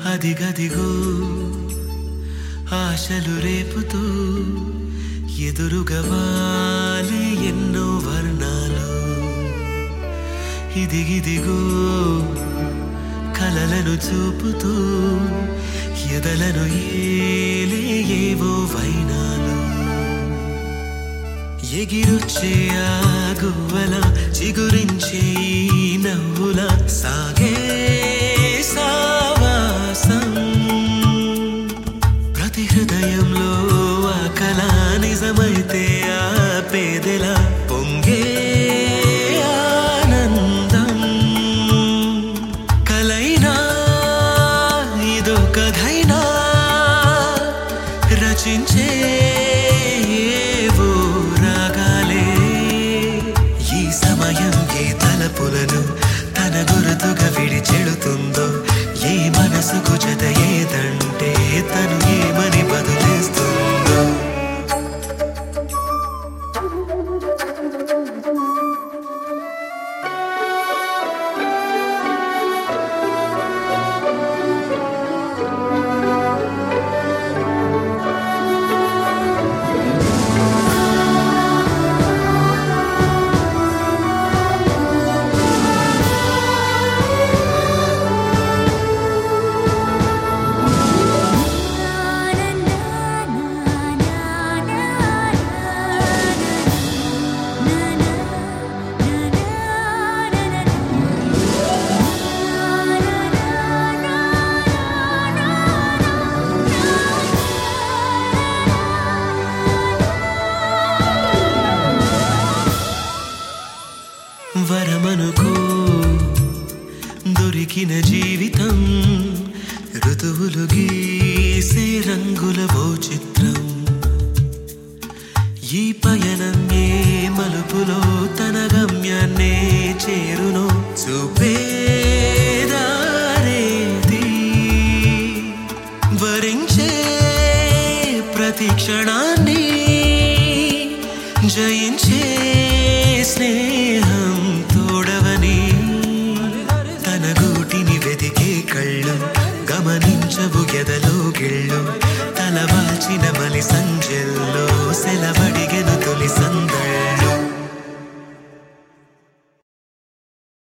అదిగదిగో ఆశలు రేపుతూ ఎదురుగా వాలే ఎన్నో వర్ణాలు ఇదిగిదిగో కలలను చూపుతూ ఎదలను ఏలే ఏవో వైనాలు ఎగిరొచ్చే ఆ గువ్వల చిగురించే ఈ నవ్వుల సాగే సావాసం ప్రతి హృదయంలో ఆ కళ నిజమైతే ఆ పేదెల పొంగే ఆనందం కలైనా ఇదో కథైనా రచించే ఏవో రాగాలే ఈ సమయం ఏ తలపులను తన గురుతుగా విడిచెడుతుందో ఏ మనసుకు జత ఏదంటే తను ఏమని బదులేస్తుందో వరమనుకో దొరికిన జీవితం ఋతువులు గీసే రంగుల ఓ చిత్రం ఈ పయనం ఏ మలుపులో తన గమ్యాన్నే చేరును చూపేదారేది వరించే ప్రతి క్షణాన్ని జయించే స్నేహ